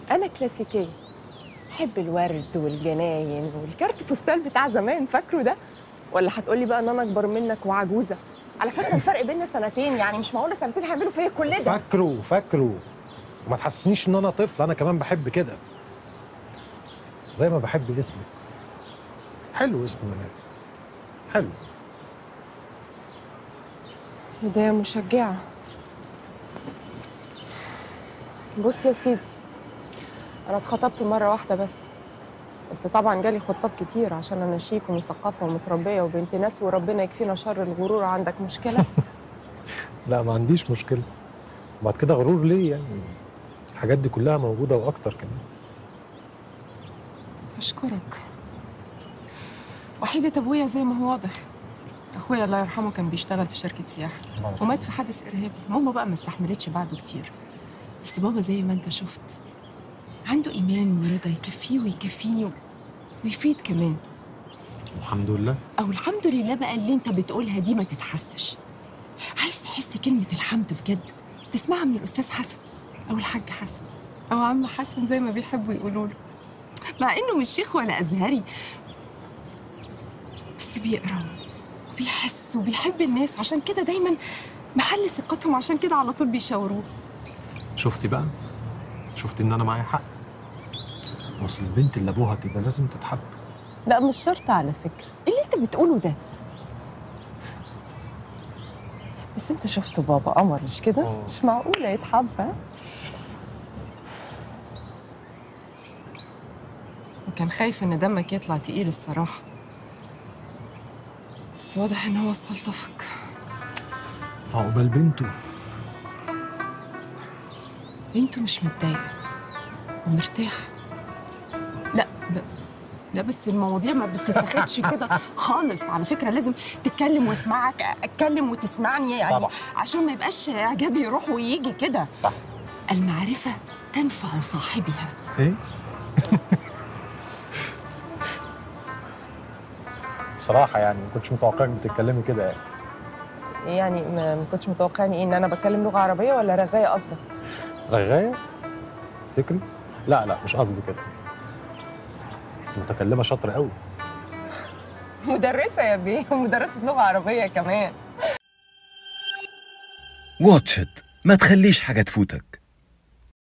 انا كلاسيكيه بحب الورد والجناين والكارت فستان بتاع زمان فاكره ده ولا هتقولي بقى ان انا اكبر منك وعجوزه على فكره الفرق بيننا سنتين يعني مش معقوله سنتين هيعملوا فيا كل ده فاكره فاكره وما تحسسنيش ان انا طفل انا كمان بحب كده زي ما بحب اسمي حلو اسم منال حلو بداية مشجعة بص يا سيدي أنا اتخطبت مرة واحدة بس بس طبعا جالي خطاب كتير عشان أنا شيك ومثقفة ومتربية وبنت ناس وربنا يكفينا شر الغرور عندك مشكلة لا ما عنديش مشكله وبعد كده غرور ليه يعني الحاجات دي كلها موجوده واكتر كمان أشكرك وحيدة أبويا زي ما هو واضح أخويا الله يرحمه كان بيشتغل في شركة سياحة ومات في حادث إرهابي ماما بقى ما استحملتش بعده كتير بس بابا زي ما أنت شفت عنده إيمان ورضا يكفيه ويكفيني و- ويفيد كمان الحمد لله أو الحمد لله بقى اللي أنت بتقولها دي ما تتحسش عايز تحس كلمة الحمد بجد تسمعها من الأستاذ حسن أو الحاج حسن أو عم حسن زي ما بيحبوا يقولوا له مع إنه مش شيخ ولا أزهري بس بيقرا وبيحس وبيحب الناس عشان كده دايما محل ثقتهم عشان كده على طول بيشاوروه شفتي بقى شفتي ان انا معايا حق اصل البنت اللي ابوها كده لازم تتحب لا مش شرط على فكرة إيه اللي انت بتقوله ده بس انت شفت بابا قمر مش كده آه. مش معقولة يتحب ها وكان خايف ان دمك يطلع تقيل الصراحة بس واضح ان هو استلطفك عقبال بنته بنته مش متضايقة ومرتاحة لا ب... لا بس المواضيع ما بتتاخدش كده خالص على فكرة لازم تتكلم واسمعك اتكلم وتسمعني يعني طبعا. عشان ما يبقاش اعجابي يروح ويجي كده صح. المعرفة تنفع صاحبها ايه بصراحة يعني ما كنتش متوقعك بتتكلمي كده يعني يعني ما ما كنتش متوقعني ايه ان انا بتكلم لغة عربية ولا رغاية قصدك رغاية تفتكري؟ لا لا مش قصدي كده بس متكلمة شاطرة قوي مدرسة يا بيه ومدرسة لغة عربية كمان واتش إت ما تخليش حاجة تفوتك